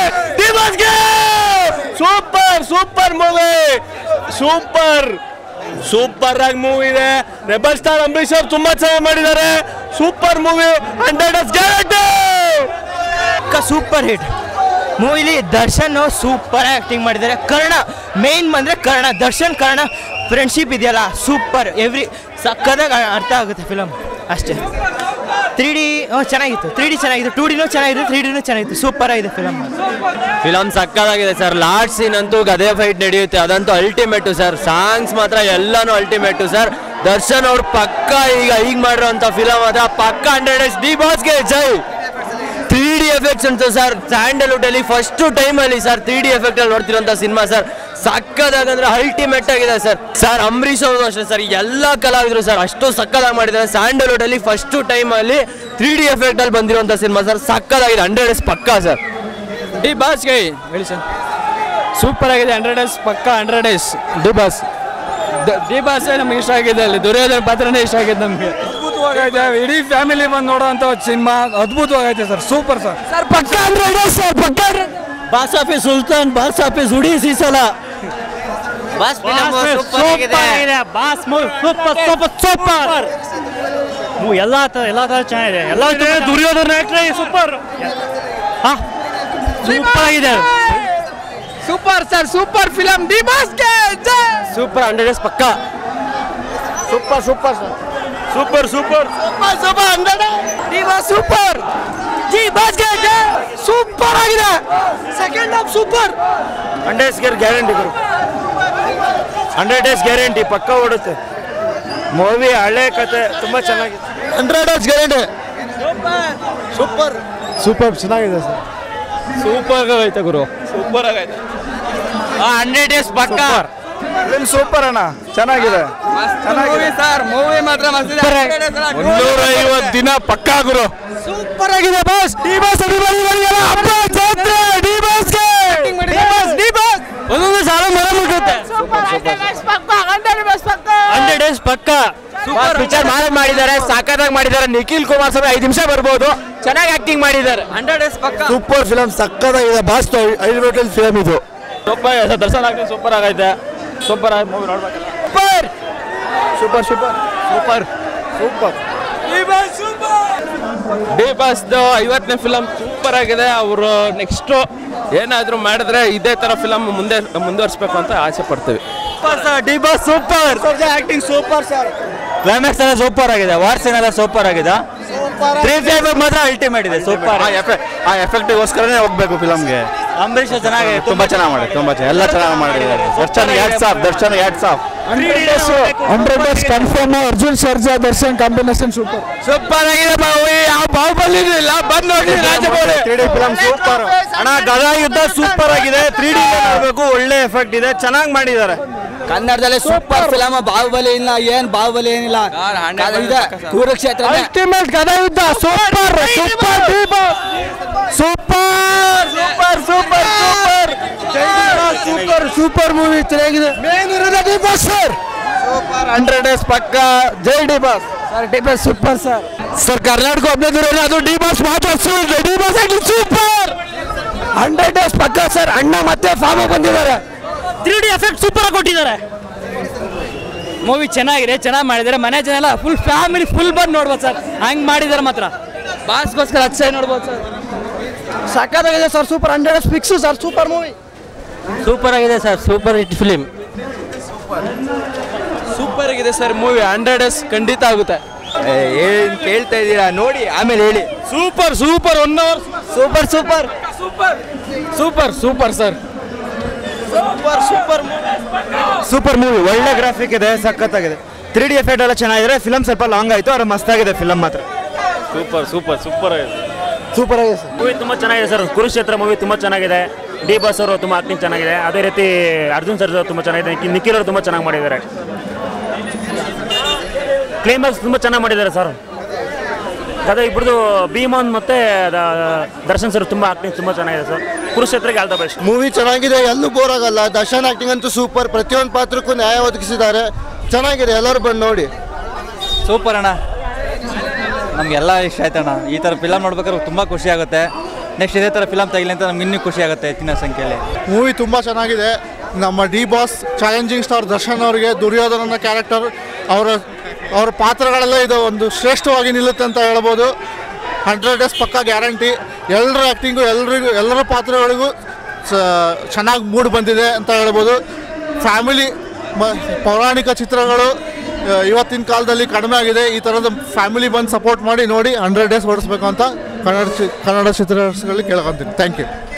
ಡಿಬಾಸ್ಗೆ super super movie super super ಆಗಿ movie ಇದೆ rebel star Ambareesh ಅವ್ರು ತುಂಬಾ ಚೆನ್ನಾಗಿ ಮಾಡಿದ್ದಾರೆ super movie hundred guarantee super hit ಮೂವಿಲಿ ದರ್ಶನ್ ಸೂಪರ್ ಆಕ್ಟಿಂಗ್ ಮಾಡಿದ್ದಾರೆ ಕರ್ಣ ಮೇನ್ ಬಂದ್ರೆ ಕರ್ಣ ದರ್ಶನ್ ಕರ್ಣ ಫ್ರೆಂಡ್ಶಿಪ್ ಇದೆಯಲ್ಲ ಸೂಪರ್ ಎವ್ರಿ ಸಕ್ಕದಾಗ ಅರ್ಥ ಆಗುತ್ತೆ ಫಿಲಮ್ ಅಷ್ಟೇ ತ್ರೀ ಡಿ ಚೆನ್ನಾಗಿತ್ತು ತ್ರೀ ಡಿ ಚೆನ್ನಾಗಿತ್ತು ಟೂ ಡಿನೂ ಚೆನ್ನಾಗಿತ್ತು ತ್ರೀ ಡಿನೂ ಚೆನ್ನಾಗಿತ್ತು ಸೂಪರ್ ಆಗಿದೆ ಫಿಲಮ್ ಫಿಲಮ್ ಸಕ್ಕದಾಗಿದೆ ಸರ್ ಲಾಸ್ಟ್ ಸೀನ್ ಅಂತೂ ಗದೆ ಫೈಟ್ ನಡೆಯುತ್ತೆ ಅದಂತೂ ಅಲ್ಟಿಮೇಟು ಸರ್ ಸಾಂಗ್ಸ್ ಮಾತ್ರ ಎಲ್ಲಾನು ಅಲ್ಟಿಮೇಟು ಸರ್ ದರ್ಶನ್ ಅವ್ರು ಪಕ್ಕ ಈಗ ಈಗ ಮಾಡಿರೋಂಥ ಫಿಲಮ್ ಅದ ಪಕ್ಕ ಹಂಡ್ರೆಡ್ ಎಸ್ ಡಿ ಬಾಸ್ಗೆ ಜೈ ತ್ರೀ ಡಿ ಎಫೆಕ್ಟ್ಸ್ ಉಂಟು ಸರ್ ಸ್ಯಾಂಡಲ್ವುಡ್ ಅಲ್ಲಿ ಫಸ್ಟ್ ಟೈಮ್ ಅಲ್ಲಿ ಸರ್ ತ್ರೀ ಡಿ ಎಫೆಕ್ಟ್ ಅಲ್ಲಿ ನೋಡ್ತಿರೋಂಥ ಸಿನಿಮಾ ಸರ್ ಸಕ್ಕದಾಗಂದ್ರೆ ಅಲ್ಟಿಮೇಟ್ ಆಗಿದೆ ಸರ್ ಸರ್ ಅಂಬರೀಶ್ ಅವರು ಅಷ್ಟೇ ಸರ್ ಎಲ್ಲ ಕಲಾವಿದರು ಸರ್ ಅಷ್ಟು ಸಕ್ಕದಾಗಿ ಮಾಡಿದ್ದಾರೆ ಸ್ಯಾಂಡಲ್ವುಡ್ ಅಲ್ಲಿ ಫಸ್ಟ್ ಟೈಮ್ ಅಲ್ಲಿ ತ್ರೀ ಡಿ ಎಫೆಕ್ಟ್ ಅಲ್ಲಿ ಬಂದಿರುವಂಥ ಸಿನಿಮಾ ಸರ್ ಸಕ್ಕದಾಗಿದೆ ಹಂಡ್ರೆಡ್ ಎಸ್ ಪಕ್ಕ ಸರ್ ಡಿ ಬಾಸ್ಗೆ ಹೇಳಿ ಸರ್ ಸೂಪರ್ ಆಗಿದೆ ಹಂಡ್ರೆಡ್ ಡೇಸ್ ಪಕ್ಕ hundred days D boss D boss ನಮ್ಗೆ ಇಷ್ಟ ಆಗಿದೆ ಅಲ್ಲಿ ದುರ್ಯೋಧನ ಪಾತ್ರನೇ ಇಷ್ಟ ಆಗಿದೆ ನಮಗೆ ಅದ್ಭುತವಾಗೈತೆ ಇಡೀ ಫ್ಯಾಮಿಲಿ ಬಂದು ನೋಡೋಂಥ ಸಿನಿಮಾ ಅದ್ಭುತವಾಗೈತೆ ಸರ್ ಸೂಪರ್ ಸರ್ ಸರ್ ಪಕ್ಕ ಹಂಡ್ರೆಡ್ ಡೇಸ್ ಸರ್ ಪಕ್ಕ ಬಾಸ್ ಆಫೀಸ್ ಸುಲ್ತಾನ್ ಬಾಸ್ ಆಫೀಸ್ ಉಡಿಸಿ ಸಲ boss boss super super super ಎಲ್ಲ ತರ ಎಲ್ಲ ತರ ಚೆನ್ನಾಗಿದೆ ಎಲ್ಲ ದುರ್ಯೋಧನ ಆಕ್ಟ್ರೆ ಸೂಪರ್ ಸೂಪರ್ ಆಗಿದೆ super sir super film D ಬಾಸ್ಗೆ ಸೂಪರ್ ಹಂಡ್ರೆಡ್ ಡೇಸ್ ಪಕ್ಕ super super super super super hundred D boss super D ಬಾಸ್ಗೆ ಸೂಪರ್ ಆಗಿದೆ second half super hundred days guarantee ಗುರು ಹಂಡ್ರೆಡ್ ಡೇಸ್ ಗ್ಯಾರಂಟಿ ಪಕ್ಕ ಓಡುತ್ತೆ ಮೂವಿ ಹಳೆ ಕತೆ ತುಂಬಾ ಚೆನ್ನಾಗಿದೆ hundred days guarantee super super ಚೆನ್ನಾಗಿದೆ ಸರ್ ಸೂಪರ್ ಆಗೈತೆ ಗುರು ಸೂಪರ್ ಆಗೈತೆ ಹಂಡ್ರೆಡ್ ಡೇಸ್ ಪಕ್ಕ ಫಿಲ್ಮ್ ಸೂಪರ್ ಅಣ್ಣ ಚೆನ್ನಾಗಿದೆ ಮೂವಿ ಸರ್ ಮೂವಿ ಮಾತ್ರ ಮುನ್ನೂರ ಐವತ್ತು ದಿನ ಪಕ್ಕ ಗುರು ಸೂಪರ್ ಆಗಿದೆ ಬಾಸ್ ಡಿ ಬಾಸ್ ಹಬ್ಬ ಜಾತ್ರೆ ಡಿ ಬಾಸ್ಗೆ ಡಿ ಬಾಸ್ ಒಂದೊಂದು ಸಾಲ ಮರ ಮುಟ್ಟುತ್ತೆ ಹಂಡ್ರೆಡ್ ಡೇಸ್ ಪಕ್ಕ ಸೂಪರ್ ಪಿಕ್ಚರ್ ಮಾಡಕ್ ಮಾಡಿದ್ದಾರೆ ಸಾಕಾದಾಗ ಮಾಡಿದ್ದಾರೆ ನಿಖಿಲ್ ಕುಮಾರಸ್ವಾಮಿ ಐದು ನಿಮಿಷ ಬರ್ಬೋದು ಚೆನ್ನಾಗಿ ಆಕ್ಟಿಂಗ್ ಮಾಡಿದ್ದಾರೆ ಹಂಡ್ರೆಡ್ ಡೇಸ್ ಪಕ್ಕ ಸೂಪರ್ ಫಿಲಮ್ ಸಕ್ಕತ್ತಾಗಿದೆ ಬಾಸ್ ಐದು ರೋಟಲ್ ಫಿಲಮ್ ಇದು ಸೂಪರ್ ದರ್ಶನ್ ಆಗಿ ಸೂಪರ್ ಆಗೈತೆ ಸೂಪರ್ ಆಗಿ ಮೂವಿ ನೋಡ್ಬೇಕಲ್ಲ super super super super D boss ಐವತ್ತನೇ ಫಿಲಮ್ ಸೂಪರ್ ಆಗಿದೆ ಅವರು ನೆಕ್ಸ್ಟ್ ಏನಾದರೂ ಮಾಡಿದ್ರೆ ಇದೇ ತರ ಫಿಲಮ್ ಮುಂದೆ ಮುಂದುವರಿಸಬೇಕು ಅಂತ ಆಸೆ ಪಡ್ತೀವಿ D boss super acting super sir climax ಎಲ್ಲ ಸೂಪರ್ ಆಗಿದೆ ವಾರ್ ಸೀನ್ ಎಲ್ಲ ಸೂಪರ್ ಆಗಿದೆ ತ್ರೀ ಫೈವ್ ಮಾತ್ರ ಅಲ್ಟಿಮೇಟ್ ಇದೆ ಸೂಪರ್ ಆ ಎಫೆಕ್ಟ್ಗೋಸ್ಕರನೇ ಹೋಗ್ಬೇಕು ಫಿಲಮ್ಗೆ ಅಂಬರೀಷ್ ಚೆನ್ನಾಗಿದೆ ತುಂಬಾ ಚೆನ್ನಾಗಿ ಮಾಡಿ ತುಂಬಾ ಚೆನ್ನಾಗಿ ಎಲ್ಲ ಚೆನ್ನಾಗಿ ಮಾಡಿದ್ದಾರೆ ದರ್ಶನ್ ಯಾಡ್ ಸಾಫ್ ದರ್ಶನ್ ಯಾಡ್ ಸಾಫ್ hundred days confirm Arjun Sarja Darshan combination super super ಆಗಿದೆ ಮೂವಿ ಯಾವ ಬಾಹುಬಲಿ ಇಲ್ಲ ಬಂದ್ ನೋಡಿ Rajamouli three D film super ಅಣ್ಣ ಗದಾ ಯುದ್ಧ ಸೂಪರ್ ಆಗಿದೆ ತ್ರೀ ಡಿ ನೋಡಬೇಕು ಒಳ್ಳೆ ಎಫೆಕ್ಟ್ ಇದೆ ಚೆನ್ನಾಗಿ ಮಾಡಿದ್ದಾರೆ ಕನ್ನಡದಲ್ಲಿ ಸೂಪರ್ ಫಿಲಮ್ ಬಾಹುಬಲಿ ಇಲ್ಲ ಏನ್ ಬಾಹುಬಲಿ ಏನಿಲ್ಲ ಇದೆ ಕುರುಕ್ಷೇತ್ರ ಅಲ್ಟಿಮೇಟ್ ಗದಾ ಯುದ್ಧ super super D boss super super super super super super movie ಚೆನ್ನಾಗಿದೆ ಮೇನ್ ಇರೋದು D boss sir super hundred days ಪಕ್ಕ ಜೈ D boss sir D boss super sir sir Karnataka ಒಬ್ಬನೇ ದೂರ ಅದು ಡಿ ಬಾಸ್ ಮಾತ್ರ D boss super hundred days ಪಕ್ಕ sir ಅಣ್ಣ ಮತ್ತೆ ಫಾರ್ಮ ಬಂದಿದ್ದಾರೆ ತ್ರೀ ಡಿ ಎಫೆಕ್ಟ್ ಸೂಪರ್ ಆಗಿ ಕೊಟ್ಟಿದ್ದಾರೆ ಮೂವಿ ಚೆನ್ನಾಗಿದೆ ಚೆನ್ನಾಗಿ ಮಾಡಿದ್ದಾರೆ ಮನೆ ಜನ ಎಲ್ಲ ಫುಲ್ ಫ್ಯಾಮಿಲಿ ಫುಲ್ ಬಂದು ನೋಡ್ಬೋದು ಸರ್ ಹಂಗೆ ಮಾಡಿದ್ದಾರೆ ಮಾತ್ರ ಬಾಸ್ಗೋಸ್ಕರ ಹಚ್ಚ ನೋಡ್ಬೋದು ಸರ್ ಸಕ್ಕತ್ತಾಗಿದೆ sir super hundred days fix sir super movie super ಆಗಿದೆ sir super hit film super ಆಗಿದೆ ಸರ್ ಮೂವಿ ಹಂಡ್ರೆಡ್ ಡೇಸ್ ಖಂಡಿತ ಆಗುತ್ತೆ ಏನ್ ಕೇಳ್ತಾ ಇದ್ದೀರಾ ನೋಡಿ ಆಮೇಲೆ ಹೇಳಿ super super one hour super super super super sir super movie ಒಳ್ಳೆ ಗ್ರಾಫಿಕ್ ಇದೆ ಸಖತ್ತಾಗಿದೆ ತ್ರೀ ಡಿ ಎಫೆಕ್ಟ್ ಎಲ್ಲ ಚೆನ್ನಾಗಿದೆ ಫಿಲಮ್ ಸ್ವಲ್ಪ ಲಾಂಗ್ ಆಯಿತು ಆದರೆ ಮಸ್ತಾಗಿದೆ ಫಿಲಮ್ ಮಾತ್ರ ಸೂಪರ್ ಸೂಪರ್ ಸೂಪರ್ ಆಗಿದೆ ಸೂಪರ್ ಆಗಿದೆ ಸರ್ ಮೂವಿ ತುಂಬ ಚೆನ್ನಾಗಿದೆ ಸರ್ ಕುರುಕ್ಷೇತ್ರ ಮೂವಿ ತುಂಬ ಚೆನ್ನಾಗಿದೆ ಡಿ ಬಾಸ್ ಅವರು ತುಂಬ ಆಕ್ಟಿಂಗ್ ಚೆನ್ನಾಗಿದೆ ಅದೇ ರೀತಿ ಅರ್ಜುನ್ ಸರ್ ತುಂಬ ಚೆನ್ನಾಗಿದೆ ನಿಖಿಲ್- ನಿಖಿಲ್ ಅವರು ತುಂಬ ಚೆನ್ನಾಗಿ ಮಾಡಿದ್ದಾರೆ ಕ್ಲೈಮ್ಯಾಕ್ಸ್ ತುಂಬ ಚೆನ್ನಾಗಿ ಮಾಡಿದ್ದಾರೆ ಸರ್ ಅದೇ ಇಬ್ಬರದು ಭೀಮನ್ ಮತ್ತೆ ದ- ದರ್ಶನ್ ಸರ್ ತುಂಬ ಆಕ್ಟಿಂಗ್ ತುಂಬ ಚೆನ್ನಾಗಿದೆ ಸರ್ ಕುರುಕ್ಷೇತ್ರಕ್ಕೆ ಆಲ್ ದ ಬೆಸ್ಟ್ ಮೂವಿ ಚೆನ್ನಾಗಿದೆ ಎಲ್ಲೂ ಬೋರ್ ಆಗಲ್ಲ ದರ್ಶನ್ ಆಕ್ಟಿಂಗ್ ಅಂತೂ ಸೂಪರ್ ಪ್ರತಿಯೊಂದು ಪಾತ್ರಕ್ಕೂ ನ್ಯಾಯ ಒದಗಿಸಿದ್ದಾರೆ ಚೆನ್ನಾಗಿದೆ ಎಲ್ಲರೂ ಬಂದು ನೋಡಿ ಸೂಪರ್ ಅಣ್ಣ ನಮಗೆಲ್ಲ ಇಷ್ಟ ಆಯ್ತಣ್ಣ ಈ ಥರ ಫಿಲಮ್ ನೋಡ್ಬೇಕಾದ್ರೆ ತುಂಬ ಖುಷಿ ಆಗುತ್ತೆ ನೆಕ್ಸ್ಟ್ ಇದೇ ಥರ ಫಿಲಮ್ ತೆಗಿಲಿ ಅಂತ ನಮ್ಗೆ ಇನ್ನೂ ಖುಷಿ ಆಗುತ್ತೆ ಹೆಚ್ಚಿನ ಸಂಖ್ಯೆಯಲ್ಲಿ ಮೂವಿ ತುಂಬ ಚೆನ್ನಾಗಿದೆ ನಮ್ಮ D boss challenging star Darshan ಅವರಿಗೆ ದುರ್ಯೋಧನನ ಕ್ಯಾರೆಕ್ಟರ್ ಅವರ ಅವರ ಪಾತ್ರಗಳೆಲ್ಲ ಇದು ಒಂದು ಶ್ರೇಷ್ಠವಾಗಿ ನಿಲ್ಲುತ್ತೆ ಅಂತ ಹೇಳ್ಬೋದು ಹಂಡ್ರೆಡ್ ಡೇಸ್ ಪಕ್ಕ ಗ್ಯಾರಂಟಿ ಎಲ್ಲರ ಆ್ಯಕ್ಟಿಂಗು ಎಲ್ರಿಗೂ ಎಲ್ಲರ ಪಾತ್ರಗಳಿಗೂ ಚೆನ್ನಾಗಿ ಮೂಡ್ ಬಂದಿದೆ ಅಂತ ಹೇಳ್ಬೋದು ಫ್ಯಾಮಿಲಿ ಮ ಪೌರಾಣಿಕ ಚಿತ್ರಗಳು ಆ, ಇವತ್ತಿನ ಕಾಲದಲ್ಲಿ ಕಡಿಮೆ ಆಗಿದೆ ಈ ಥರದ ಫ್ಯಾಮಿಲಿ ಬಂದು ಸಪೋರ್ಟ್ ಮಾಡಿ ನೋಡಿ ಹಂಡ್ರೆಡ್ ಡೇಸ್ ಓಡಿಸ್ಬೇಕು ಅಂತ ಕನ್ನಡ ಚಿ ಕನ್ನಡ ಚಿತ್ರಗಳಲ್ಲಿ ಕೇಳ್ಕೊತೀನಿ ಥ್ಯಾಂಕ್ ಯು